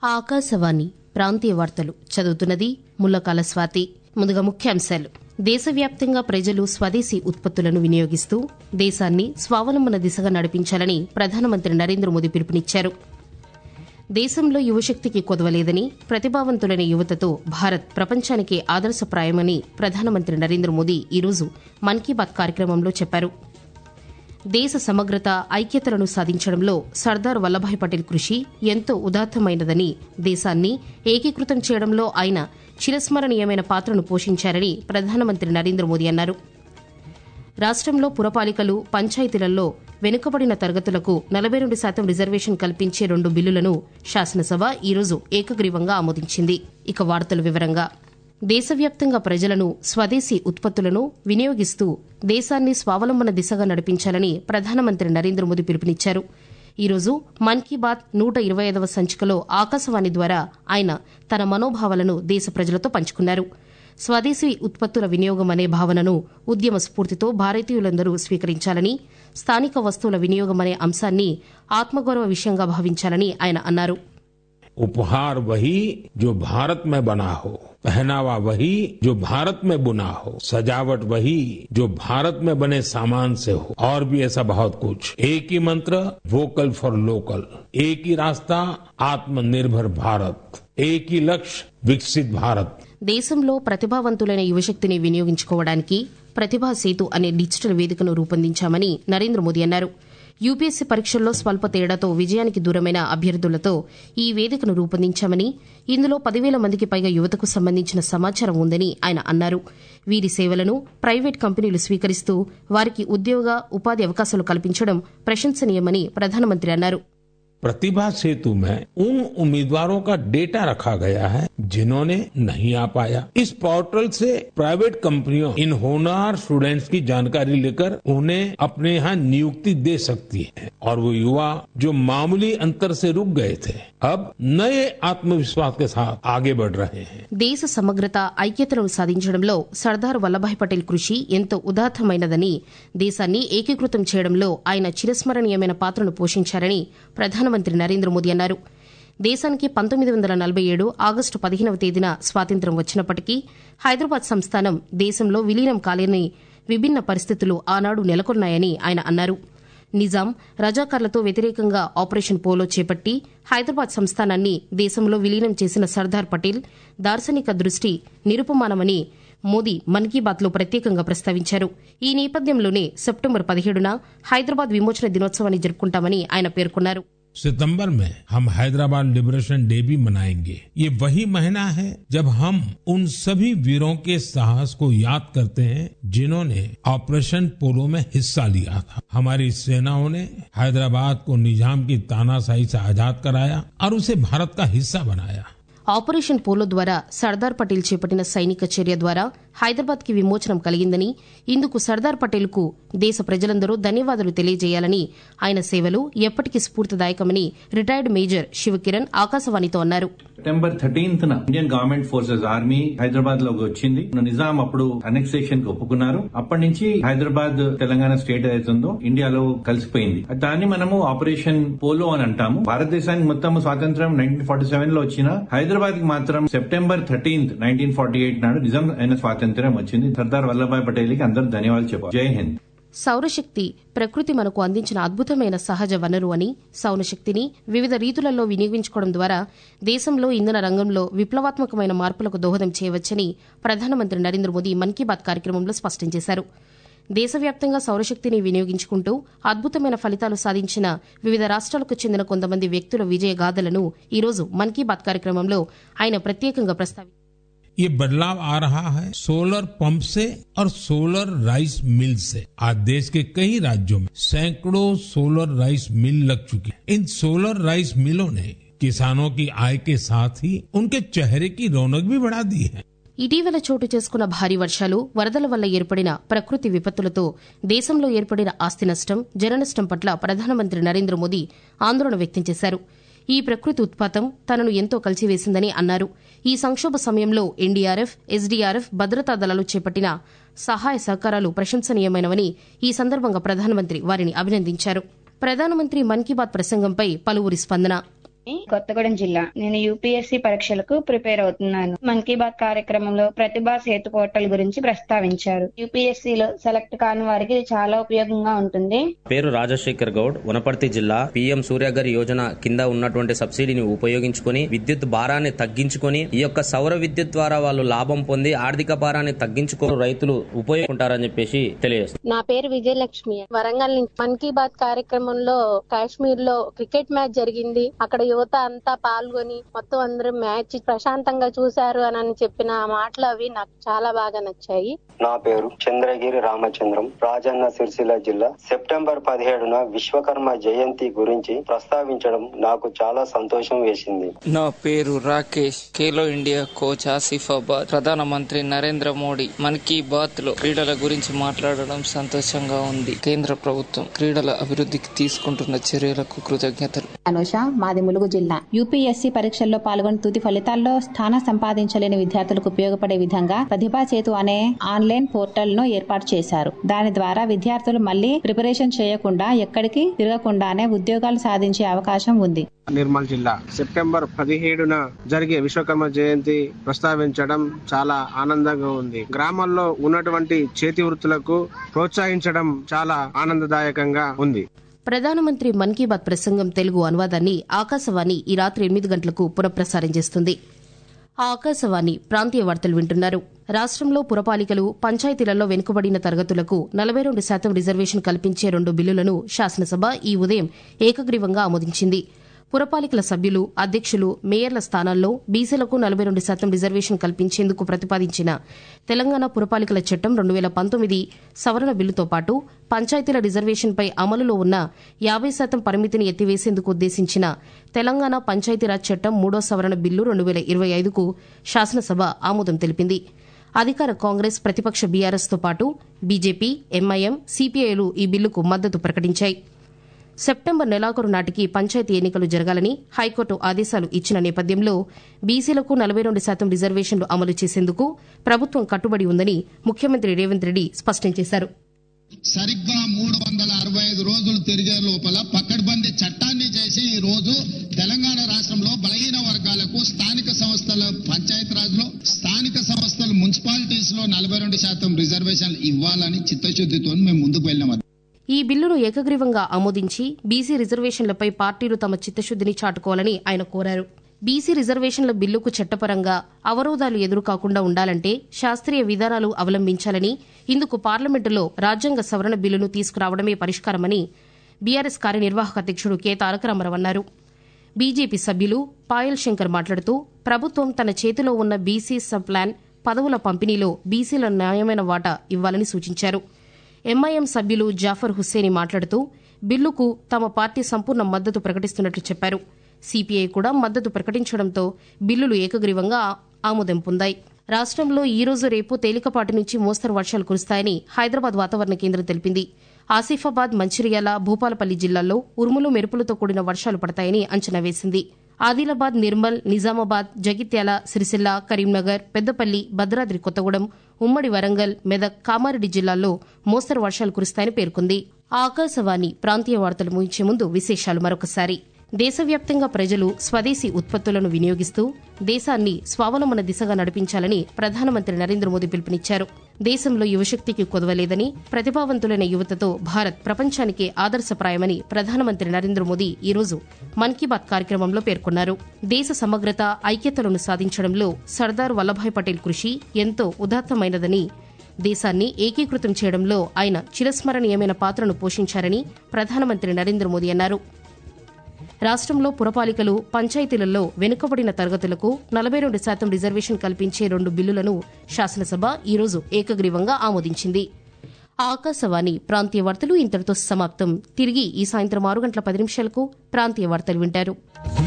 ఆకాశవాణి ప్రాంతీయ వార్తలు చదువుతున్నది ముల్లకాల స్వాతి ముందుగా ముఖ్యాంశాలు దేశవ్యాప్తంగా ప్రజలు స్వదేశీ ఉత్పత్తులను వినియోగిస్తూ దేశాన్ని స్వావలంబన దిశగా నడిపించాలని ప్రధానమంత్రి నరేంద్ర మోదీ పిలుపునిచ్చారు దేశంలో యువశక్తికి కొదవలేదని ప్రతిభావంతులైన యువతతో భారత్ ప్రపంచానికి ఆదర్శప్రాయమని ప్రధానమంత్రి నరేంద్ర మోదీ ఈరోజు మన్ కీ బాత్ కార్యక్రమంలో చెప్పారు దేశ సమగ్రత ఐక్యతలను సాధించడంలో సర్దార్ వల్లభాయ్ పటేల్ కృషి ఎంతో ఉదాత్తమైనదని దేశాన్ని ఏకీకృతం చేయడంలో ఆయన చిరస్మరణీయమైన పాత్రను పోషించారని ప్రధానమంత్రి నరేంద్ర మోదీ అన్నారు రాష్టంలో పురపాలికలు పంచాయతీలలో వెనుకబడిన తరగతులకు నలభై రెండు శాతం రిజర్వేషన్ కల్పించే రెండు బిల్లులను శాసనసభ ఈరోజు ఏకగ్రీవంగా ఆమోదించింది ఇక వార్తల వివరంగా దేశవ్యాప్తంగా ప్రజలను స్వదేశీ ఉత్పత్తులను వినియోగిస్తూ దేశాన్ని స్వావలంబన దిశగా నడిపించాలని ప్రధానమంత్రి నరేంద్ర మోదీ పిలుపునిచ్చారు ఈరోజు మన్ కీ బాత్ నూట ఇరవై ఐదవ సంచికలో ఆకాశవాణి ద్వారా ఆయన తన మనోభావాలను దేశ ప్రజలతో పంచుకున్నారు స్వదేశీ ఉత్పత్తుల వినియోగం అనే భావనను ఉద్యమ స్ఫూర్తితో భారతీయులందరూ స్వీకరించాలని స్థానిక వస్తువుల వినియోగం అనే అంశాన్ని ఆత్మగౌరవ విషయంగా భావించాలని ఆయన అన్నారు उपहार वही जो भारत में बना हो पहनावा वही जो भारत में बुना हो सजावट वही जो भारत में बने सामान से हो और भी ऐसा बहुत कुछ एक ही मंत्र वोकल फॉर लोकल एक ही रास्ता आत्मनिर्भर भारत एक ही लक्ष्य विकसित भारत దేశంలో ప్రతిభావంతులైన యువశక్తిని వినియోగించుకోవడానికి ప్రతిభా సేతు అనే డిజిటల్ వేదికను రూపొందించామని నరేంద్ర మోదీ అన్నారు యూపీఎస్సీ పరీక్షల్లో స్వల్ప తేడాతో విజయానికి దూరమైన అభ్యర్థులతో ఈ వేదికను రూపొందించామని ఇందులో పదివేల మందికి పైగా యువతకు సంబంధించిన సమాచారం ఉందని ఆయన అన్నారు వీరి సేవలను ప్రైవేట్ కంపెనీలు స్వీకరిస్తూ వారికి ఉద్యోగ ఉపాధి అవకాశాలు కల్పించడం ప్రశంసనీయమని ప్రధానమంత్రి అన్నారు प्रतिभा सेतु में उन उम्मीदवारों का डेटा रखा गया है जिन्होंने नहीं आ पाया इस पोर्टल से प्राइवेट कंपनियों इन होनहार स्टूडेंट्स की जानकारी लेकर उन्हें अपने यहाँ नियुक्ति दे सकती है और वो युवा जो मामूली अंतर से रुक गए थे अब नए आत्मविश्वास के साथ आगे बढ़ रहे हैं దేశ సమగ్రత ఐక్యతలను సాధించడంలో సర్దార్ వల్లభాయ్ పటేల్ కృషి ఎంతో ఉదాత్తమైనదని దేశాన్ని ఏకీకృతం చేయడంలో ఆయన చిరస్మరణీయమైన పాత్రను పోషించారని ప్రధానమంత్రి నరేంద్ర మోదీ అన్నారు దేశానికి పంతొమ్మిది వందల నలభై ఏడు ఆగస్టు పదిహేనవ తేదీన స్వాతంత్ర్యం వచ్చినప్పటికీ హైదరాబాద్ సంస్థానం దేశంలో విలీనం కాలేని విభిన్న పరిస్థితులు ఆనాడు నెలకొన్నాయని ఆయన అన్నారు నిజాం రజాకార్లతో వ్యతిరేకంగా ఆపరేషన్ పోలో చేపట్టి హైదరాబాద్ సంస్థానాన్ని దేశంలో విలీనం చేసిన సర్దార్ పటేల్ దార్శనిక దృష్టి నిరుపమానమని మోదీ మన్ కీ బాత్లో ప్రత్యేకంగా ప్రస్తావించారు ఈ నేపథ్యంలోనే సెప్టెంబర్ పదిహేడున హైదరాబాద్ విమోచన దినోత్సవాన్ని జరుపుకుంటామని ఆయన పేర్కొన్నారు सितंबर में हम हैदराबाद लिबरेशन डे भी मनाएंगे ये वही महीना है जब हम उन सभी वीरों के साहस को याद करते हैं जिन्होंने ऑपरेशन पोलो में हिस्सा लिया था हमारी सेनाओं ने हैदराबाद को निजाम की तानाशाही से आजाद कराया और उसे भारत का हिस्सा बनाया ఆపరేషన్ పోలో ద్వారా సర్దార్ పటేల్ చేపట్టిన సైనిక చర్య ద్వారా హైదరాబాద్ కి విమోచనం కలిగిందని ఇందుకు సర్దార్ పటేల్ కు దేశ ప్రజలందరూ ధన్యవాదాలు తెలియజేయాలని ఆయన సేవలు ఎప్పటికీ స్ఫూర్తిదాయకమని రిటైర్డ్ మేజర్ శివకిరణ్ ఆకాశవాణితో అన్నారు September thirteenth Indian government forces army Hyderabad లోకి వచ్చింది నిజాం అప్పుడు అనెక్సేషన్ కి ఒప్పుకున్నారు అప్పటి నుంచి హైదరాబాద్ తెలంగాణ స్టేట్ ఏదైతుందో ఇండియాలో కలిసిపోయింది దాన్ని మనము ఆపరేషన్ పోలో అని అంటాము భారతదేశానికి మొత్తం స్వాతంత్రం నైన్టీన్ ఫార్టీ సెవెన్ లో వచ్చిన హైదరాబాద్ కి మాత్రం September thirteenth nineteen forty eight నాడు నిజాం అయిన స్వాతంత్ర్యం వచ్చింది సర్దార్ వల్లభాయ్ పటేల్ కి అందరూ ధన్యవాదాలు చెప్పారు జై హింద్ సౌరశక్తి ప్రకృతి మనకు అందించిన అద్భుతమైన సహజ వనరు అని సౌరశక్తిని వివిధ రీతులలో వినియోగించుకోవడం ద్వారా దేశంలో ఇంధన రంగంలో విప్లవాత్మకమైన మార్పులకు దోహదం చేయవచ్చని ప్రధానమంత్రి నరేంద్ర మోదీ మన్ కీ బాత్ కార్యక్రమంలో స్పష్టం చేశారు దేశవ్యాప్తంగా సౌరశక్తిని వినియోగించుకుంటూ అద్భుతమైన ఫలితాలు సాధించిన వివిధ రాష్ట్రాలకు చెందిన కొంతమంది వ్యక్తుల విజయ గాథలను ఈరోజు మన్ కీ బాత్ కార్యక్రమంలో ఆయన ప్రత్యేకంగా ప్రస్తావించారు ये बदलाव आ रहा है सोलर पंप से और सोलर राइस मिल से आज देश के कई राज्यों में सैकड़ों सोलर राइस मिल लग चुकी है इन सोलर राइस मिलों ने किसानों की आय के साथ ही उनके चेहरे की रौनक भी बढ़ा दी है ఇటీవల చోటు చేసుకున్న భారీ వర్షాలు వరదల వల్ల ఏర్పడిన ప్రకృతి విపత్తులతో దేశంలో ఏర్పడిన ఆస్తి నష్టం జననష్టం పట్ల ప్రధానమంత్రి నరేంద్ర మోదీ ఆందోళన వ్యక్తం చేశారు ఈ ప్రకృతి ఉత్పాతం తనను ఎంతో కలిసివేసిందని అన్నారు ఈ సంక్షోభ సమయంలో ఎన్డీఆర్ఎఫ్ ఎస్డీఆర్ఎఫ్ భద్రతా దళాలు చేపట్టిన సహాయ సహకారాలు ప్రశంసనీయమైనవని ఈ సందర్భంగా ప్రధానమంత్రి వారిని అభినందించారు ప్రధానమంత్రి మన్ కీ బాత్ ప్రసంగంపై పలువురి స్పందన కొత్తగూడెం జిల్లా నేను యూపీఎస్సీ పరీక్షలకు ప్రిపేర్ అవుతున్నాను మన్ కీ బాత్ కార్యక్రమంలో ప్రతిభా సేతు పోర్టల్ గురించి ప్రస్తావించారు యూపీఎస్సీ లో సెలెక్ట్ కాని వారికి ఇది చాలా ఉపయోగంగా ఉంటుంది పేరు రాజశేఖర్ గౌడ్ వనపర్తి జిల్లా పీఎం సూర్యగర్ యోజన కింద ఉన్నటువంటి సబ్సిడీని ఉపయోగించుకొని విద్యుత్ భారాన్ని తగ్గించుకొని ఈ యొక్క సౌర విద్యుత్ ద్వారా వాళ్ళు లాభం పొంది ఆర్థిక భారాన్ని తగ్గించుకొని రైతులు ఉపయోగించుకుంటారని చెప్పేసి తెలియజేస్తారు నా పేరు విజయలక్ష్మి వరంగల్ నుంచి మన్ కీ బాత్ కార్యక్రమంలో కాశ్మీర్ లో క్రికెట్ మ్యాచ్ జరిగింది అక్కడ యువత అంతా పాల్గొని మొత్తం అందరూ మ్యాచ్ ప్రశాంతంగా చూశారు అని చెప్పిన మాటలు అవి నాకు చాలా బాగా నచ్చాయి నా పేరు చంద్రగిరి రామచంద్రం రాజన్న సిరిసిల్ల జిల్లా సెప్టెంబర్ పదిహేడున విశ్వకర్మ జయంతి గురించి ప్రస్తావించడం నాకు చాలా సంతోషం వేసింది నా పేరు రాకేష్ ఖేలో ఇండియా కోచ్ ఆసిఫాబాద్ ప్రధానమంత్రి నరేంద్ర మోడీ మన్ కీ బాత్ లో క్రీడల గురించి మాట్లాడడం సంతోషంగా ఉంది కేంద్ర ప్రభుత్వం క్రీడల అభివృద్ధికి తీసుకుంటున్న చర్యలకు కృతజ్ఞతలు అనుష మాది ములుగు జిల్లా యూపీఎస్సీ పరీక్షల్లో పాల్గొని తుది ఫలితాల్లో స్థానం సంపాదించలేని విద్యార్థులకు ఉపయోగపడే విధంగా ప్రతిభా చేతు అనే ఆన్లైన్ పోర్టల్ ను ఏర్పాటు చేశారు దాని ద్వారా విద్యార్థులు మళ్లీ ప్రిపరేషన్ చేయకుండా ఎక్కడికి తిరగకుండానే ఉద్యోగాలు సాధించే అవకాశం ఉంది నిర్మల్ జిల్లా సెప్టెంబర్ పదిహేడున జరిగే విశ్వకర్మ జయంతి ప్రస్తావించడం చాలా ఆనందంగా ఉంది గ్రామాల్లో ఉన్నటువంటి చేతి వృత్తులకు ప్రోత్సహించడం చాలా ఆనందదాయకంగా ఉంది ప్రధానమంత్రి మన్ కీ బాత్ ప్రసంగం తెలుగు అనువాదాన్ని ఆకాశవాణి ఈ రాత్రి ఎనిమిది గంటలకు పునఃప్రసారం చేస్తుంది ఆ ఆకాశవాణి ప్రాంతీయ వార్తలు వింటున్నారు రాష్ట్రంలో పురపాలికలు పంచాయతీలలో వెనుకబడిన తరగతులకు నలభై రెండు శాతం రిజర్వేషన్ కల్పించే రెండు బిల్లులను శాసనసభ ఈ ఉదయం ఏకగ్రీవంగా ఆమోదించింది పురపాలికల సభ్యులు అధ్యక్షులు మేయర్ల స్థానాల్లో బీసీలకు నలభై రెండు శాతం రిజర్వేషన్ కల్పించేందుకు ప్రతిపాదించిన తెలంగాణ పురపాలికల చట్టం రెండు వేల పంతొమ్మిది సవరణ బిల్లుతో పాటు పంచాయతీల రిజర్వేషన్పై అమలులో ఉన్న యాభై శాతం పరిమితిని ఎత్తివేసేందుకు ఉద్దేశించిన తెలంగాణ పంచాయతీరాజ్ చట్టం మూడో సవరణ బిల్లు రెండు వేల ఇరవై ఐదుకు శాసనసభ ఆమోదం తెలిపింది అధికార కాంగ్రెస్ ప్రతిపక్ష బీఆర్ఎస్తో పాటు బీజేపీ ఎంఐఎం సిపిఐలు ఈ బిల్లుకు మద్దతు ప్రకటించాయి సెప్టెంబర్ నెలాఖరు నాటికి పంచాయతీ ఎన్నికలు జరగాలని హైకోర్టు ఆదేశాలు ఇచ్చిన నేపథ్యంలో బీసీలకు నలభై రెండు శాతం రిజర్వేషన్లు అమలు చేసేందుకు ప్రభుత్వం కట్టుబడి ఉందని ముఖ్యమంత్రి రేవంత్ రెడ్డి స్పష్టం చేశారు సరిగ్గా మూడు వందల అరవై ఐదు రోజులు తిరిగే లోపల పక్కడ్బందీ చట్టాన్ని చేసి ఈ రోజు తెలంగాణ రాష్ట్రంలో బలహీన వర్గాలకు స్థానిక సంస్థల పంచాయతీరాజ్ లో స్థానిక సంస్థలు మున్సిపాలిటీస్ లో నలభై రెండు శాతం రిజర్వేషన్లు ఇవ్వాలని చిత్తశుద్దితో మేము ముందుకు వెళ్ళినాం ఈ బిల్లును ఏకగ్రీవంగా ఆమోదించి బీసీ రిజర్వేషన్లపై పార్టీలు తమ చిత్తశుద్దిని చాటుకోవాలని ఆయన కోరారు బీసీ రిజర్వేషన్ల బిల్లుకు చట్టపరంగా అవరోధాలు ఎదురుకాకుండా ఉండాలంటే శాస్త్రీయ విధానాలు అవలంబించాలని ఇందుకు పార్లమెంటులో రాజ్యాంగ సవరణ బిల్లును తీసుకురావడమే పరిష్కారమని బీఆర్ఎస్ కార్యనిర్వాహక అధ్యక్షుడు కె తారక రామారావు అన్నారు బీజేపీ సభ్యులు పాయల్ శంకర్ మాట్లాడుతూ ప్రభుత్వం తన చేతిలో ఉన్న బీసీ సబ్ ప్లాన్ పదవుల పంపిణీలో బీసీల న్యాయమైన వాటా ఇవ్వాలని సూచించారు ఎంఐఎం సభ్యులు జాఫర్ హుస్సేని మాట్లాడుతూ బిల్లుకు తమ పార్టీ సంపూర్ణ మద్దతు ప్రకటిస్తున్నట్లు చెప్పారు సిపిఐ కూడా మద్దతు ప్రకటించడంతో బిల్లులు ఏకగ్రీవంగా ఆమోదం పొందాయి రాష్ట్రంలో ఈ రోజు రేపు తేలికపాటి నుంచి మోస్తరు వర్షాలు కురుస్తాయని హైదరాబాద్ వాతావరణ కేంద్రం తెలిపింది ఆసిఫాబాద్ మంచిర్యాల భూపాలపల్లి జిల్లాల్లో ఉరుములు మెరుపులతో కూడిన వర్షాలు పడతాయని అంచనా వేసింది ఆదిలాబాద్ నిర్మల్ నిజామాబాద్ జగిత్యాల సిరిసిల్ల కరీంనగర్ పెద్దపల్లి భద్రాద్రి కొత్తగూడెం ఉమ్మడి వరంగల్ మెదక్ కామారెడ్డి జిల్లాల్లో మోస్తరు వర్షాలు కురుస్తాయని పేర్కొంది ఆకాశవాణి ప్రాంతీయ వార్తలు ముగించే ముందు విశేషాలు మరొకసారి దేశవ్యాప్తంగా ప్రజలు స్వదేశీ ఉత్పత్తులను వినియోగిస్తూ దేశాన్ని స్వావలంబన దిశగా నడిపించాలని ప్రధానమంత్రి నరేంద్ర మోదీ పిలుపునిచ్చారు దేశంలో యువశక్తికి కొదవలేదని ప్రతిభావంతులైన యువతతో భారత్ ప్రపంచానికే ఆదర్శప్రాయమని ప్రధానమంత్రి నరేంద్ర మోదీ ఈరోజు మన్ కీ బాత్ కార్యక్రమంలో పేర్కొన్నారు దేశ సమగ్రత ఐక్యతలను సాధించడంలో సర్దార్ వల్లభాయ్ పటేల్ కృషి ఎంతో ఉదాత్తమైనదని దేశాన్ని ఏకీకృతం చేయడంలో ఆయన చిరస్మరణీయమైన పాత్రను పోషించారని ప్రధానమంత్రి నరేంద్ర మోదీ అన్నారు రాష్ట్రంలో పురపాలికలు పంచాయతీలలో వెనుకబడిన తరగతులకు నలభై రెండు శాతం రిజర్వేషన్ కల్పించే రెండు బిల్లులను శాసనసభ ఈరోజు ఏకగ్రీవంగా ఆమోదించింది ఆకాశవాణి ప్రాంతీయ వార్తలు ఇంతటితో సమాప్తం తిరిగి ఈ సాయంత్రం ఆరు గంటల పది నిమిషాలకు ప్రాంతీయ వార్తలు వింటారు